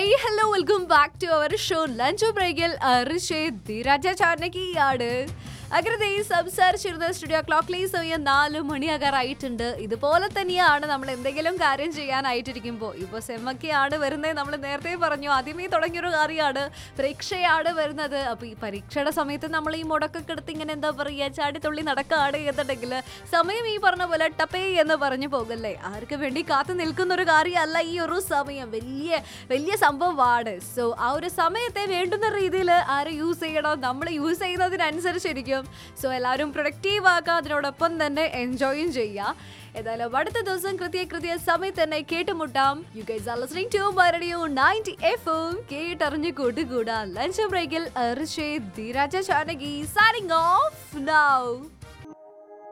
hey hello welcome back to our show lunch ബ്രേക്കിൽ ധീരാജ ചാനകിയാണ് അങ്ങനെ ഈ സംസാരിച്ചിരുന്ന സ്റ്റുഡിയോ ക്ലോക്കിൽ ഈ സമയം നാല് മണിയാകാറായിട്ടുണ്ട് ഇതുപോലെ തന്നെയാണ് നമ്മൾ എന്തെങ്കിലും കാര്യം ചെയ്യാനായിട്ടിരിക്കുമ്പോൾ ഇപ്പോൾ സെമ്മൊക്കെയാണ് വരുന്നത് നമ്മൾ നേരത്തെ പറഞ്ഞു ആദ്യമേ തുടങ്ങിയൊരു കാര്യമാണ് പരീക്ഷയാണ് വരുന്നത് അപ്പോൾ ഈ പരീക്ഷയുടെ സമയത്ത് നമ്മൾ ഈ മുടക്കൊക്കെ എടുത്ത് ഇങ്ങനെ എന്താ പറയുക ചാടിത്തുള്ളി നടക്കുകയാണ് എന്നുണ്ടെങ്കിൽ സമയം ഈ പറഞ്ഞ പോലെ ടപ്പേ എന്ന് പറഞ്ഞു പോകല്ലേ ആർക്ക് വേണ്ടി കാത്തു നിൽക്കുന്ന ഒരു കാര്യമല്ല ഈ ഒരു സമയം വലിയ വലിയ സംഭവമാണ് സോ ആ ഒരു സമയത്തെ വേണ്ടുന്ന രീതിയിൽ ആര് യൂസ് ചെയ്യണം നമ്മൾ യൂസ് ചെയ്യുന്നതിനനുസരിച്ചിരിക്കും സോ എല്ലാവരും പ്രൊഡക്റ്റീവ് ആക്കുക അതിനോടൊപ്പം തന്നെ എൻജോയും ചെയ്യുക ഏതായാലും അടുത്ത ദിവസം കൃത്യ കൃത്യ സമയത്ത് തന്നെ കേട്ടുമുട്ടാം you guys are listening to radio 90 FM കേട്ടറിഞ്ഞു കൂട്ടുകൂടാ ലഞ്ച് ബ്രേക്കിൽ അർഷേ Dheeraja Chanaki signing off now